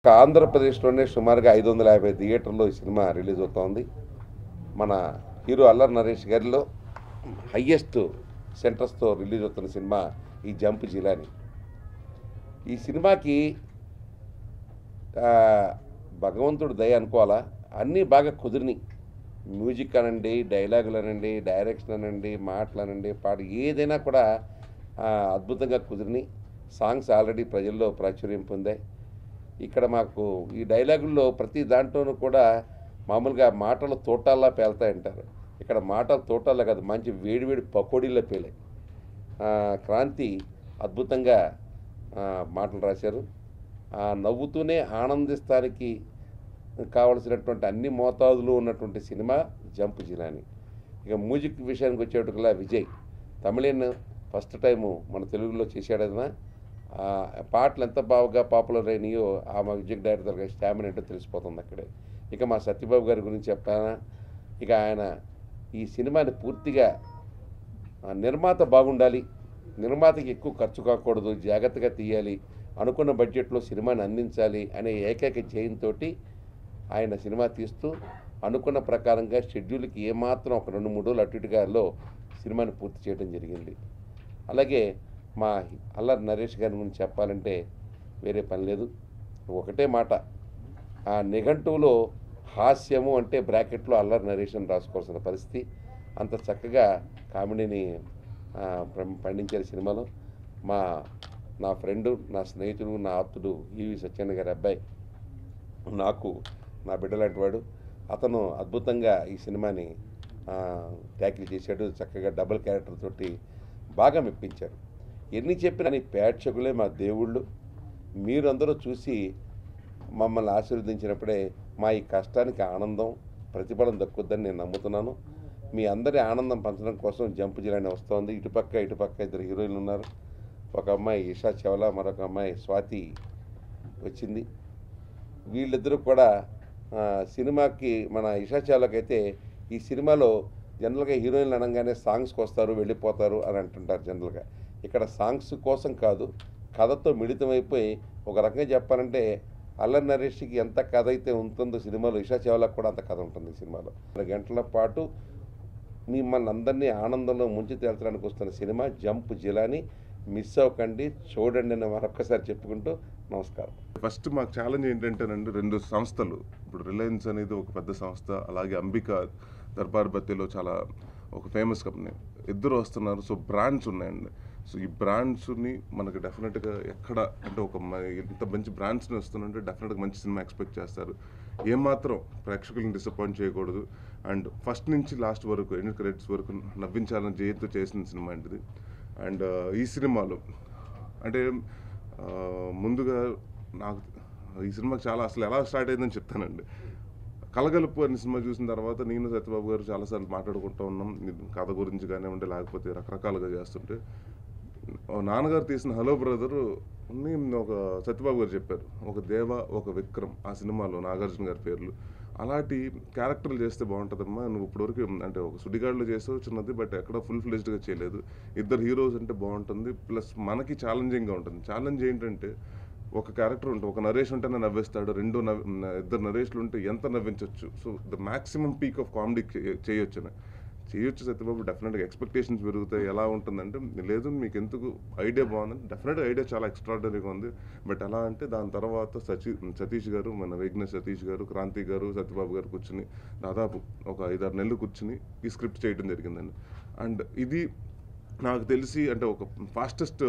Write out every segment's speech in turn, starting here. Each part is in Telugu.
ఆంధ్రప్రదేశ్లోనే సుమారుగా ఐదు వందల యాభై థియేటర్లో ఈ సినిమా రిలీజ్ అవుతోంది మన హీరో అల్లరి నరేష్ గారిలో హయ్యెస్ట్ సెంటర్స్తో రిలీజ్ అవుతున్న సినిమా ఈ జంప్ జిలాని ఈ సినిమాకి ఆ, భగవంతుడు దయ అనుకోవాలా అన్నీ బాగా కుదిరినాయి మ్యూజిక్ అనండి డైలాగులు అనండి డైరెక్షన్ అనండి మాటలు అనండి పాట ఏదైనా కూడా ఆ, అద్భుతంగా కుదిరినాయి సాంగ్స్ ఆల్రెడీ ప్రజల్లో ప్రాచుర్యం పొందాయి ఇక్కడ మాకు ఈ డైలాగుల్లో ప్రతి దాంట్లోనూ కూడా మామూలుగా మాటలు తోటాల్లా పేలుతాయంటారు ఇక్కడ మాటలు తోటాల్లో కాదు మంచి వేడివేడి పకోడీల్లో పేలాయి ఆ, క్రాంతి అద్భుతంగా ఆ, మాటలు రాశారు ఆ, నవ్వుతూనే ఆనందిస్తానికి కావలసినటువంటి అన్ని మోతాదులు ఉన్నటువంటి సినిమా జంప్ జిలాని ఇక మ్యూజిక్ విషయానికి వచ్చేటికల్లా విజయ్ తమిళన్ ఫస్ట్ టైము మన తెలుగులో చేశాడన ఆ పాటలు ఎంత బాగా పాపులర్ అయినాయో ఆ మా మ్యూజిక్ డైరెక్టర్ గారి స్టామినా ఏంటో తెలిసిపోతుంది అక్కడే ఇక మా సత్యబాబు గారి గురించి చెప్పానా ఇక ఆయన ఈ సినిమాని పూర్తిగా ఆ, నిర్మాత బాగుండాలి నిర్మాతకి ఎక్కువ ఖర్చు కాకూడదు జాగ్రత్తగా తీయాలి అనుకున్న బడ్జెట్లో సినిమాని అందించాలి అనే ఏకైక ధ్యేయంతో ఆయన సినిమా తీస్తూ అనుకున్న ప్రకారంగా షెడ్యూల్కి ఏమాత్రం ఒక రెండు మూడు రోజులు అటు ఇటుగాలో సినిమాని పూర్తి చేయడం జరిగింది అలాగే మా అల్లరి నరేష్ గారి గురించి చెప్పాలంటే వేరే పని లేదు ఒకటే మాట ఆ నిఘంటువులో హాస్యము అంటే బ్రాకెట్లో అల్లరి నరేష్ అని రాసుకోవాల్సిన పరిస్థితి అంత చక్కగా కామెడీని ఆ, పం- పండించారు సినిమాలో మా నా ఫ్రెండు నా స్నేహితుడు నా ఆప్తుడు ఈవి సత్యన్న గారి అబ్బాయి నాకు నా బిడ్డ లాంటి వాడు అతను అద్భుతంగా ఈ సినిమాని ఆ, ట్యాకిల్ చేశాడు చక్కగా డబుల్ క్యారెక్టర్ తోటి బాగా మెప్పించాడు ఎన్ని చెప్పినా నీ ప్రేక్షకులే మా దేవుళ్ళు మీరందరూ చూసి మమ్మల్ని ఆశీర్వదించినప్పుడే మా ఈ కష్టానికి ఆనందం ప్రతిఫలం దక్కుద్దని నేను నమ్ముతున్నాను మీ అందరి ఆనందం పంచడం కోసం జంపు జిలాని వస్తోంది ఇటుపక్క ఇటుపక్క ఇద్దరు హీరోయిన్లు ఉన్నారు ఒక అమ్మాయి ఇషా చవలా మరొక అమ్మాయి స్వాతి వచ్చింది వీళ్ళిద్దరూ కూడా ఆ, సినిమాకి మన ఇషా చావ్లాకైతే ఈ సినిమాలో జనరల్గా హీరోయిన్లు అనగానే సాంగ్స్కి వస్తారు వెళ్ళిపోతారు అని అంటుంటారు జనరల్గా ఇక్కడ సాంగ్స్ కోసం కాదు కథతో మిళితమైపోయి ఒక రకంగా చెప్పాలంటే అల్లరి నరేష్కి ఎంత కథ అయితే ఉంటుందో సినిమాలో ఇషా చావ్లాకి కూడా అంత కథ ఉంటుంది ఈ సినిమాలో రెండు గంటల పాటు మిమ్మల్ని అందరినీ ఆనందంలో ముంచి తేల్చడానికి వస్తున్న సినిమా జంప్ జిలాని మిస్ అవ్వకండి చూడండి అని మరొక్కసారి చెప్పుకుంటూ నమస్కారం ఫస్ట్ మాకు ఛాలెంజ్ ఏంటంటేనండి రెండు సంస్థలు ఇప్పుడు రిలయన్స్ అనేది ఒక పెద్ద సంస్థ అలాగే అంబిక దర్బార్ బత్తీలో చాలా ఒక ఫేమస్ కంపెనీ ఇద్దరు వస్తున్నారు సో బ్రాండ్స్ ఉన్నాయండి సో ఈ బ్రాండ్స్ని మనకి డెఫినెట్గా ఎక్కడ అంటే ఒక మ- ఇంత మంచి బ్రాండ్స్ని వస్తుందంటే డెఫినెట్గా మంచి సినిమా ఎక్స్పెక్ట్ చేస్తారు ఏమాత్రం ప్రేక్షకులను డిసప్పాయింట్ చేయకూడదు అండ్ ఫస్ట్ నుంచి లాస్ట్ వరకు ఎన్ని క్రెడిట్స్ వరకు నవ్వించాలని జయంతో చేసిన సినిమా అండి ఇది అండ్ ఈ సినిమాలో అంటే ఆ, ముందుగా నాకు ఈ సినిమాకి చాలా అసలు ఎలా స్టార్ట్ అయిందని చెప్తానండి కలగలుపు అనే సినిమా చూసిన తర్వాత నేను సత్యబాబు గారు చాలాసార్లు మాట్లాడుకుంటూ ఉన్నాం ఇది కథ గురించి కానివ్వండి లేకపోతే రకరకాలుగా చేస్తుంటే ఓ నాన్నగారు తీసిన హలో బ్రదర్ ఒక సత్యబాబు గారు చెప్పారు ఒక దేవ ఒక విక్రమ్ ఆ సినిమాలో నాగార్జున గారి పేర్లు అలాంటి క్యారెక్టర్లు చేస్తే బాగుంటుందమ్మా నువ్వు ఇప్పటివరకు అంటే ఒక సుడిగాడులో చేసావు చిన్నది బట్ ఎక్కడ ఫుల్ ఫ్లెజ్డ్గా చేయలేదు ఇద్దరు హీరోస్ అంటే బాగుంటుంది ప్లస్ మనకి ఛాలెంజింగ్గా ఉంటుంది ఛాలెంజ్ ఏంటంటే ఒక క్యారెక్టర్ ఉంటే ఒక నరేష్ ఉంటేనే నవ్వేస్తాడు రెండు నవ్ ఇద్దరు నరేష్లు ఉంటే ఎంత నవ్వించవచ్చు so the maximum peak of comedy చేయొచ్చు అని చేయొచ్చు సత్యబాబు డెఫినెట్గా ఎక్స్పెక్టేషన్స్ పెరుగుతాయి ఎలా ఉంటుందంటే లేదు మీకు ఎందుకు ఐడియా బాగుంది డెఫినెట్గా ఐడియా చాలా ఎక్స్ట్రాడనరీగా ఉంది బట్ ఎలా అంటే దాని తర్వాత సచి సతీష్ గారు మన విఘ్నేష్ సతీష్ గారు క్రాంతి గారు సత్యబాబు గారు కూర్చుని దాదాపు ఒక ఐదారు నెలలు కూర్చుని ఈ స్క్రిప్ట్ చేయడం జరిగిందండి అండ్ ఇది నాకు తెలిసి అంటే ఒక ఫాస్టెస్ట్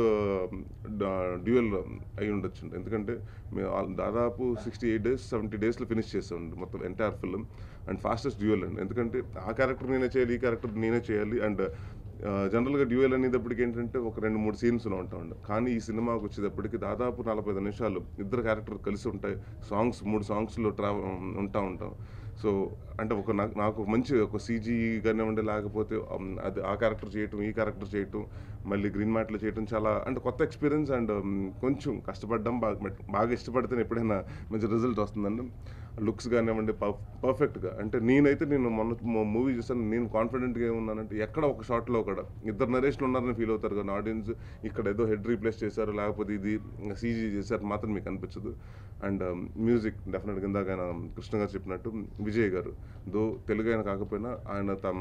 డ్యూయల్ అయి ఉండొచ్చు ఎందుకంటే మేము ఆల్- దాదాపు సిక్స్టీ ఎయిట్ డేస్ సెవెంటీ డేస్లో ఫినిష్ చేసామండి మొత్తం entire film and fastest dual అండి ఎందుకంటే ఆ క్యారెక్టర్ నేనే చేయాలి ఈ క్యారెక్టర్ నేనే చేయాలి అండ్ జనరల్గా డ్యూయల్ అనేటప్పటికి ఏంటంటే ఒక రెండు మూడు సీన్స్లో ఉంటామండి కానీ ఈ సినిమాకి వచ్చేటప్పటికి దాదాపు నలభై ఐదు నిమిషాలు ఇద్దరు క్యారెక్టర్ కలిసి ఉంటాయి సాంగ్స్ మూడు సాంగ్స్లో ట్రావెల్ ఉంటా ఉంటాం సో అంటే ఒక నాకు నాకు ఒక మంచి ఒక సీజీ కానివ్వండి లేకపోతే um, అది ఆ క్యారెక్టర్ చేయటం ఈ క్యారెక్టర్ చేయటం మళ్ళీ గ్రీన్ మ్యాట్లో చేయడం చాలా అంటే కొత్త ఎక్స్పీరియన్స్ అండ్ కొంచెం కష్టపడ్డాం బాగా బాగా ఇష్టపడితే ఎప్పుడైనా మంచి రిజల్ట్ వస్తుందండి లుక్స్ కానివ్వండి పర్ఫెక్ట్గా అంటే నేనైతే నేను మొన్న మూవీ చూసాను నేను కాన్ఫిడెంట్గా ఏమున్నానంటే ఎక్కడ ఒక షాట్లో కూడా ఇద్దరు నరేష్లు ఉన్నారని ఫీల్ అవుతారు కానీ ఆడియన్స్ ఇక్కడ ఏదో హెడ్ రీప్లేస్ చేశారు లేకపోతే ఇది సీజీ చేశారు మాత్రం మీకు అనిపించదు అండ్ మ్యూజిక్ డెఫినెట్గా ఇందాక ఆయన కృష్ణ గారు చెప్పినట్టు విజయ్ గారు దో తెలుగు ఆయన కాకపోయినా ఆయన తమ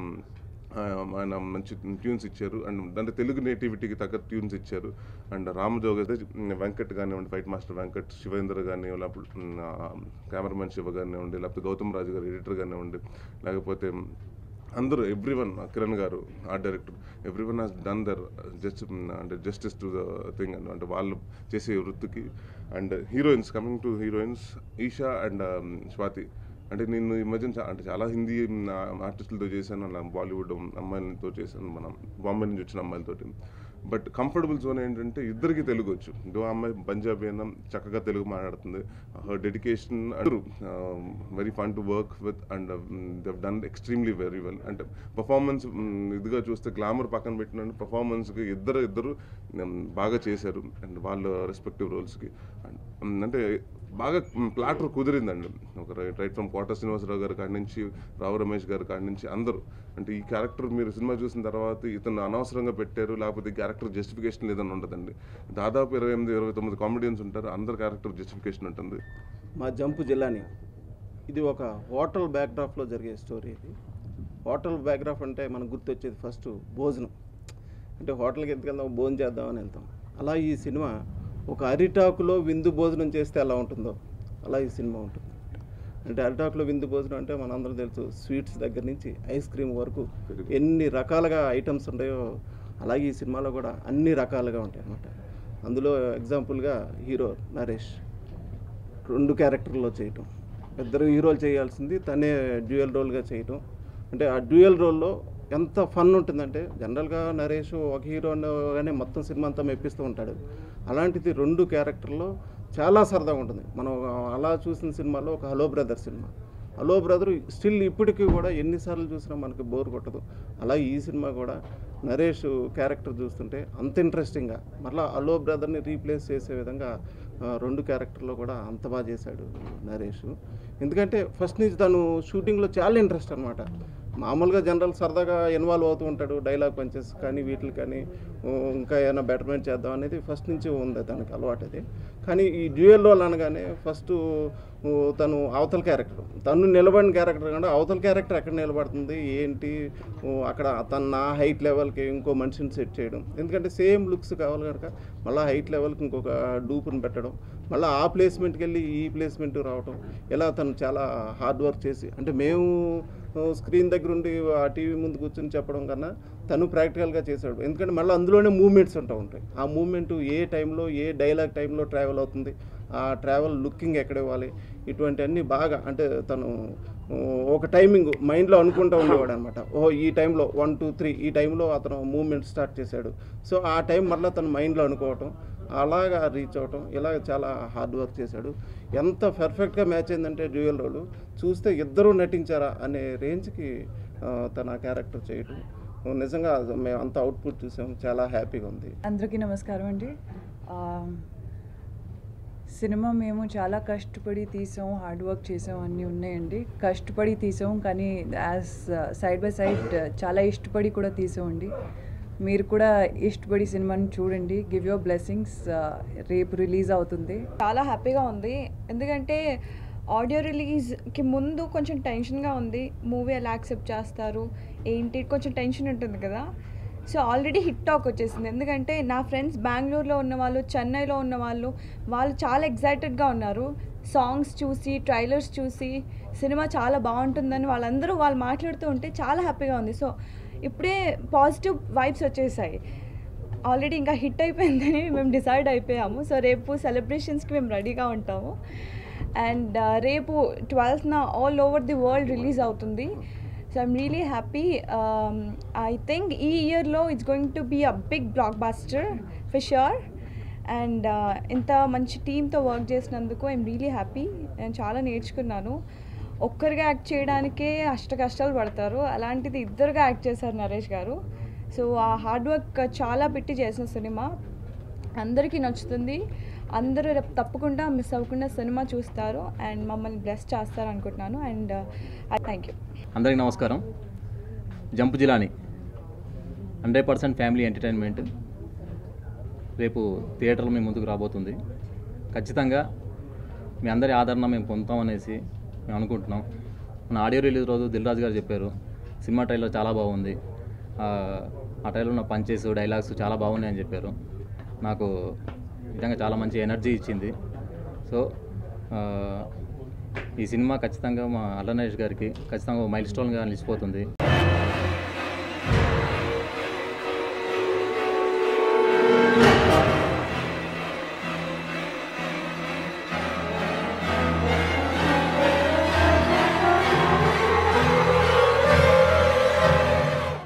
ఆయన మంచి ట్యూన్స్ ఇచ్చారు అండ్ అంటే తెలుగు నేటివిటీకి తగ్గ ట్యూన్స్ ఇచ్చారు అండ్ రామజోగ్ అయితే వెంకట్ కానివ్వండి ఫైట్ మాస్టర్ వెంకట్ శివేంద్ర కానీ లేకపోతే కెమెరామెన్ శివ కానివ్వండి లేకపోతే గౌతమ్ రాజు గారు ఎడిటర్ కానివ్వండి లేకపోతే అందరూ ఎవ్రీ వన్ కిరణ్ గారు art director everyone has done their just అంటే justice to the thing and అంటే వాళ్ళు చేసే వృత్తికి and heroines coming to heroines Eesha and Swathi అంటే నేను ఈ మధ్యన చా- అంటే చాలా హిందీ ఆర్టిస్టులతో చేశాను అలా బాలీవుడ్ అమ్మాయిలతో చేశాను మనం బాంబే నుంచి వచ్చిన అమ్మాయిలతోటి బట్ కంఫర్టబుల్ జోన్ ఏంటంటే ఇద్దరికి తెలుగు వచ్చు ఇదో అమ్మాయి పంజాబీ అయినా చక్కగా తెలుగు మాట్లాడుతుంది హర్ డెడికేషన్ అందరూ very fun to work with and they've done extremely very well అంటే పర్ఫార్మెన్స్ ఇదిగా చూస్తే గ్లామర్ పక్కన పెట్టిన పర్ఫార్మెన్స్కి ఇద్దరు ఇద్దరు um, బాగా చేశారు అండ్ వాళ్ళ రెస్పెక్టివ్ రోల్స్కి అంటే బాగా ప్లాటర్ కుదిరిందండి ఒక right right from Kota Srinivasarao గారి కాడి నుంచి రావు రమేష్ గారి కాడి నుంచి అందరూ అంటే ఈ క్యారెక్టర్ మీరు సినిమా చూసిన తర్వాత ఇతను అనవసరంగా పెట్టారు లేకపోతే ఈ క్యారెక్టర్ జస్టిఫికేషన్ లేదని ఉండదండి దాదాపు ఇరవై ఎనిమిది ఇరవై తొమ్మిది కామెడియన్స్ ఉంటారు అందరి క్యారెక్టర్ జస్టిఫికేషన్ ఉంటుంది మా జంపు జిల్లాని ఇది ఒక హోటల్ బ్యాక్డ్రాప్లో జరిగే స్టోరీ ఇది హోటల్ బ్యాక్డ్రాప్ అంటే మనకు గుర్తొచ్చేది ఫస్ట్ భోజనం అంటే హోటల్కి ఎందుకు వెళ్దాం భోజనం చేద్దామని వెళ్తాం అలా ఈ సినిమా ఒక అరిటాకులో విందు భోజనం చేస్తే ఎలా ఉంటుందో అలా ఈ సినిమా ఉంటుంది అంటే అరిటాకులో విందు భోజనం అంటే మనందరం తెలుసు స్వీట్స్ దగ్గర నుంచి ఐస్ క్రీమ్ వరకు ఎన్ని రకాలుగా ఐటమ్స్ ఉంటాయో అలాగే ఈ సినిమాలో కూడా అన్ని రకాలుగా ఉంటాయి అన్నమాట అందులో ఎగ్జాంపుల్గా హీరో నరేష్ రెండు క్యారెక్టర్లో చేయటం ఇద్దరు హీరోలు చేయాల్సింది తనే డ్యూయల్ రోల్గా చేయటం అంటే ఆ డ్యూయల్ రోల్లో ఎంత ఫన్ ఉంటుందంటే జనరల్గా నరేష్ ఒక హీరోగానే మొత్తం సినిమా అంతా మెప్పిస్తూ ఉంటాడు అలాంటిది రెండు క్యారెక్టర్లో చాలా సరదాగా ఉంటుంది మనం అలా చూసిన సినిమాలో ఒక hello brother cinema hello brother still ఇప్పటికీ కూడా ఎన్నిసార్లు చూసినా మనకి బోర్ కొట్టదు అలా ఈ సినిమా కూడా నరేష్ క్యారెక్టర్ చూస్తుంటే అంత ఇంట్రెస్టింగ్గా మరలా హలో బ్రదర్ని రీప్లేస్ చేసే విధంగా ఆ, రెండు క్యారెక్టర్లో కూడా అంత బాగా చేశాడు నరేష్ ఎందుకంటే ఫస్ట్ నుంచి తను షూటింగ్లో చాలా ఇంట్రెస్ట్ అనమాట మామూలుగా జనరల్ సరదాగా ఇన్వాల్వ్ అవుతూ ఉంటాడు డైలాగ్ పంచెస్ కానీ వీటికి కానీ ఊ, ఇంకా ఏమైనా బెటర్మెంట్ చేద్దాం అనేది ఫస్ట్ నుంచి ఉంది తనకి అలవాటు అది కానీ ఈ డ్యూయల్ రోల్ అనగానే ఫస్ట్ ఊ, తను అవతల క్యారెక్టర్ తను నిలబడిన క్యారెక్టర్ కంటే అవతల క్యారెక్టర్ ఎక్కడ నిలబడుతుంది ఏంటి ఊ, అక్కడ తన నా హైట్ లెవెల్కి ఇంకో మనిషిని సెట్ చేయడం ఎందుకంటే సేమ్ లుక్స్ కావాలి కనుక మళ్ళీ హైట్ లెవెల్కి ఇంకొక డూపుని పెట్టడం మళ్ళీ ఆ ప్లేస్మెంట్కి వెళ్ళి ఈ ప్లేస్మెంట్ రావడం ఇలా తను చాలా హార్డ్ వర్క్ చేసి అంటే మేము స్క్రీన్ దగ్గర ఉండి ఆ టీవీ ముందు కూర్చొని చెప్పడం కన్నా తను ప్రాక్టికల్గా చేశాడు ఎందుకంటే మళ్ళీ అందులోనే మూమెంట్స్ ఉంటా ఉంటాయి ఆ మూమెంట్ ఏ టైంలో ఏ డైలాగ్ టైంలో ట్రావెల్ అవుతుంది ఆ ట్రావెల్ లుకింగ్ ఎక్కడ ఇవ్వాలి ఇటువంటివన్నీ బాగా అంటే తను ఆ, ఒక టైమింగ్ మైండ్లో అనుకుంటూ ఉండేవాడు అనమాట ఓ ఈ టైంలో వన్ టూ త్రీ ఈ టైంలో అతను మూమెంట్ స్టార్ట్ చేశాడు సో ఆ టైం మళ్ళీ తన మైండ్లో అనుకోవటం అలాగా రీచ్ అవటం ఇలా చాలా హార్డ్ వర్క్ చేశాడు ఎంత పర్ఫెక్ట్గా మ్యాచ్ అయిందంటే డ్యూయల్ రోల్ చూస్తే ఇద్దరూ నటించారా అనే రేంజ్కి ఆ, తన క్యారెక్టర్ చేయడం నిజంగా మేము అంత అవుట్పుట్ చూసాం చాలా హ్యాపీగా ఉంది అందరికీ నమస్కారం అండి ఆ, సినిమా మేము చాలా కష్టపడి తీసాం హార్డ్ వర్క్ చేసాం అన్నీ ఉన్నాయండి కష్టపడి తీసాం కానీ యాజ్ సైడ్ బై సైడ్ చాలా ఇష్టపడి కూడా తీసామండి మీరు కూడా ఇష్టపడి సినిమాని చూడండి గివ్ యువర్ బ్లెస్సింగ్స్ రేపు రిలీజ్ అవుతుంది చాలా హ్యాపీగా ఉంది ఎందుకంటే ఆడియో రిలీజ్కి ముందు కొంచెం టెన్షన్గా ఉంది మూవీ ఎలా యాక్సెప్ట్ చేస్తారు ఏంటి కొంచెం టెన్షన్ ఉంటుంది కదా సో ఆల్రెడీ హిట్ టాక్ వచ్చేసింది ఎందుకంటే నా ఫ్రెండ్స్ బెంగళూరులో ఉన్న వాళ్ళు చెన్నైలో ఉన్న వాళ్ళు వాళ్ళు చాలా ఎగ్జైటెడ్గా ఉన్నారు సాంగ్స్ చూసి ట్రైలర్స్ చూసి సినిమా చాలా బాగుంటుందని వాళ్ళందరూ వాళ్ళు మాట్లాడుతూ ఉంటే చాలా హ్యాపీగా ఉంది సో ఇప్పుడే పాజిటివ్ వైబ్స్ వచ్చేసాయి ఆల్రెడీ ఇంకా హిట్ అయిపోయిందని మేము డిసైడ్ అయిపోయాము సో రేపు సెలబ్రేషన్స్కి మేము రెడీగా ఉంటాము అండ్ రేపు ట్వెల్త్న all over the world release అవుతుంది so I'm really happy I think ఈ ఇయర్లో it's going to be a big blockbuster for sure and ఇంత మంచి టీంతో వర్క్ చేసినందుకు ఐమ్ రియలీ హ్యాపీ నేను చాలా నేర్చుకున్నాను ఒక్కరిగా యాక్ట్ చేయడానికే అష్ట కష్టాలు పడతారు అలాంటిది ఇద్దరుగా యాక్ట్ చేశారు నరేష్ గారు సో ఆ హార్డ్ వర్క్ చాలా పెట్టి చేసిన సినిమా అందరికీ నచ్చుతుంది అందరూ రేపు తప్పకుండా మిస్ అవ్వకుండా సినిమా చూస్తారు అండ్ మమ్మల్ని బ్లెస్ చేస్తారు అనుకుంటున్నాను అండ్ థ్యాంక్ యూ అందరికీ నమస్కారం jump Jilani hundred percent family entertainment రేపు థియేటర్లో మేము ముందుకు రాబోతుంది ఖచ్చితంగా మీ అందరి ఆదరణ మేము పొందుతాం అనేసి మేము అనుకుంటున్నాం మన ఆడియో రిలీజ్ రోజు దిల్ రాజు గారు చెప్పారు సినిమా ట్రైలర్ చాలా బాగుంది ఆ, ఆ ట్రైలర్ ఉన్న పంచెస్ డైలాగ్స్ చాలా బాగున్నాయి అని చెప్పారు నాకు నిజంగా చాలా మంచి ఎనర్జీ ఇచ్చింది సో ఆ, ఈ సినిమా ఖచ్చితంగా మా అల్లనరేష్ గారికి ఖచ్చితంగా మైల్ స్టోన్గా నిలిచిపోతుంది